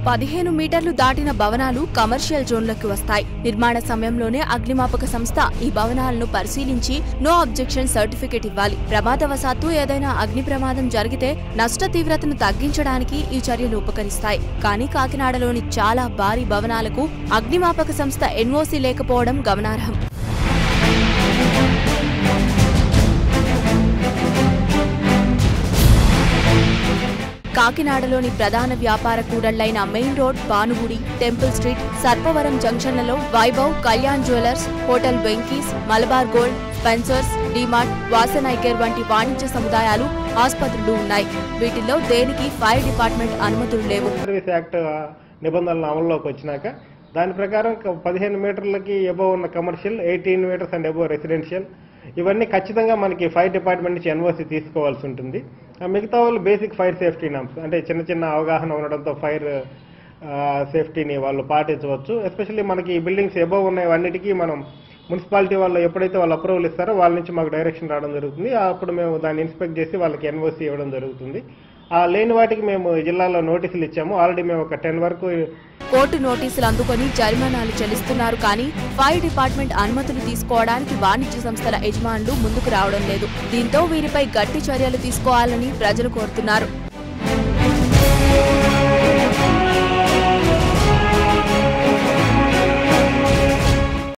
పదిహేను మీటర్లు దాటిన భవనాలు కమర్షియల్ జోన్లోకి వస్తాయి నిర్మాణ సమయంలోనే అగ్నిమాపక సంస్థ ఈ భవనాలను పరిశీలించి నో అబ్జెక్షన్ సర్టిఫికెట్ ఇవ్వాలి ప్రమాదవశాత్తు ఏదైనా అగ్ని ప్రమాదం జరిగితే నష్ట తీవ్రతను తగ్గించడానికి ఈ చర్యలు ఉపకరిస్తాయి కానీ కాకినాడలోని చాలా భారీ భవనాలకు అగ్నిమాపక సంస్థ ఎన్ఓసీ లేకపోవడం గమనార్హం కాకినాడలోని ప్రధాన వ్యాపార కూడళ్లైన main road Bhanugudi temple street Sarpavaram జంక్షన్లలో Vaibhav Kalyan jewellers hotel Venkys Malabar gold Spencer's DMart Vasan eye care వంటి వాణిజ్య సముదాయాలు ఆసుపత్రులు ఉన్నాయి వీటిల్లో దేనికి ఫైర్ డిపార్ట్మెంట్ అనుమతులు లేవు సర్వీస్ యాక్ట్ నిబంధనలు అమల్లోకి వచ్చినాక దాని ప్రకారం క- పదిహేను మీటర్లకి ఎబో ఉన్న commercial eighteen metres and above residential ఇవన్నీ ఖచ్చితంగా మనకి ఫైర్ డిపార్ట్మెంట్ నుంచి ఎన్ఓసి తీసుకోవాల్సి ఉంటుంది ఆ మిగతా వాళ్ళు బేసిక్ ఫైర్ సేఫ్టీ నామ్స్ అంటే చిన్న చిన్న అవగాహన ఉండడంతో ఫైర్ సేఫ్టీని వాళ్ళు పాటించవచ్చు ఎస్పెషల్లీ మనకి ఈ బిల్డింగ్స్ ఎబో ఉన్నాయి అన్నిటికీ మనం మున్సిపాలిటీ వాళ్ళు ఎప్పుడైతే వాళ్ళు అప్రూవల్ ఇస్తారో వాళ్ళ నుంచి మాకు డైరెక్షన్ రావడం జరుగుతుంది అప్పుడు మేము దాన్ని ఇన్స్పెక్ట్ చేసి వాళ్ళకి ఎన్ఓసి ఇవ్వడం జరుగుతుంది ఆ లేని వాటికి మేము జిల్లాలో నోటీసులు ఇచ్చాము ఆల్రెడీ మేము ఒక టెన్ వరకు కోర్టు నోటీసులు అందుకొని జరిమానాలు చెల్లిస్తున్నారు కానీ ఫైర్ డిపార్ట్మెంట్ అనుమతులు తీసుకోవడానికి వాణిజ్య సంస్థల యజమానులు ముందుకు రావడం లేదు దీంతో వీరిపై గట్టి చర్యలు తీసుకోవాలని ప్రజలు కోరుతున్నారు